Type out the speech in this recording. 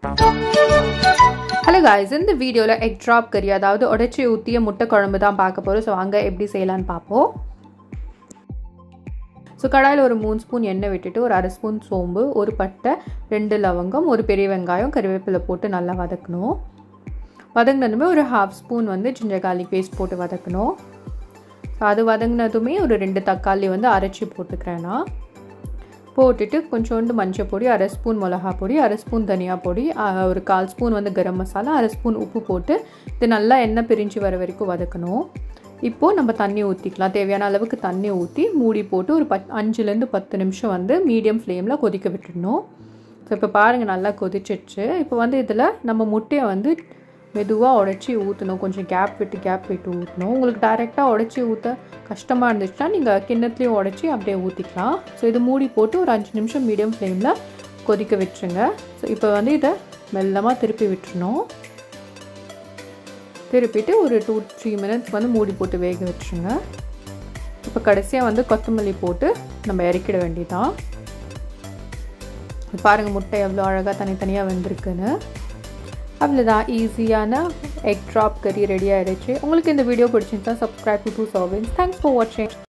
hello guys இந்த வீடியோவில் egg drop கறி அதாவது உடச்சி ஊற்றிய முட்டை குழம்பு தான் பார்க்க போகிறோம் ஸோ அங்கே எப்படி செய்யலான்னு பார்ப்போம் ஸோ கடாயில் ஒரு மூணு ஸ்பூன் எண்ணெய் விட்டுட்டு ஒரு அரை ஸ்பூன் சோம்பு ஒரு பட்டை ரெண்டு லவங்கம் ஒரு பெரிய வெங்காயம் கறிவேப்பிலை போட்டு நல்லா வதக்கணும் வதங்கினதுமே ஒரு ஹாஃப் ஸ்பூன் வந்து ஜிஞ்சர் கார்லிக் பேஸ்ட் போட்டு வதக்கணும் ஸோ அது வதங்கினதுமே ஒரு ரெண்டு தக்காளி வந்து அரைச்சி போட்டுக்கிறேன்னா போட்டுட்டு கொஞ்சோண்டு மஞ்சள் பொடி அரை ஸ்பூன் மிளகா பொடி அரை ஸ்பூன் தனியா பொடி ஒரு கால் ஸ்பூன் வந்து கரம் மசாலா அரை ஸ்பூன் உப்பு போட்டு இது நல்லா எண்ணெய் பிரிஞ்சு வர வரைக்கும் வதக்கணும் இப்போது நம்ம தண்ணி ஊற்றிக்கலாம் தேவையான அளவுக்கு தண்ணி ஊற்றி மூடி போட்டு ஒரு பத் அஞ்சுலேருந்து பத்து நிமிஷம் வந்து மீடியம் ஃப்ளேமில் கொதிக்க விட்டுடணும் ஸோ இப்போ பாருங்கள் நல்லா கொதிச்சிடுச்சு இப்போ வந்து இதில் நம்ம முட்டையை வந்து மெதுவாக உடச்சி ஊற்றணும் கொஞ்சம் கேப் விட்டு கேப் விட்டு ஊற்றணும் உங்களுக்கு டைரெக்டாக உடச்சி ஊற்ற கஷ்டமாக இருந்துச்சுன்னா நீங்கள் கிண்ணத்துலேயும் உடச்சி அப்படியே ஊற்றிக்கலாம் ஸோ இது மூடி போட்டு ஒரு அஞ்சு நிமிஷம் மீடியம் ஃப்ளேமில் கொதிக்க விட்டுருங்க ஸோ இப்போ வந்து இதை மெல்லமாக திருப்பி விட்டுருணும் திருப்பிட்டு ஒரு டூ த்ரீ மினிட்ஸ் வந்து மூடி போட்டு வேக வச்சுருங்க இப்போ கடைசியாக வந்து கொத்தமல்லி போட்டு நம்ம இறக்கிட வேண்டியதான் பாருங்கள் முட்டை எவ்வளோ அழகாக தனித்தனியாக வெந்திருக்குன்னு அவ்வளோதான் ஈஸியான எக் ட்ராப் கறி ரெடி ஆகிடுச்சு உங்களுக்கு இந்த வீடியோ பிடிச்சிருந்தா subscribe to do service thanks for வாட்சிங்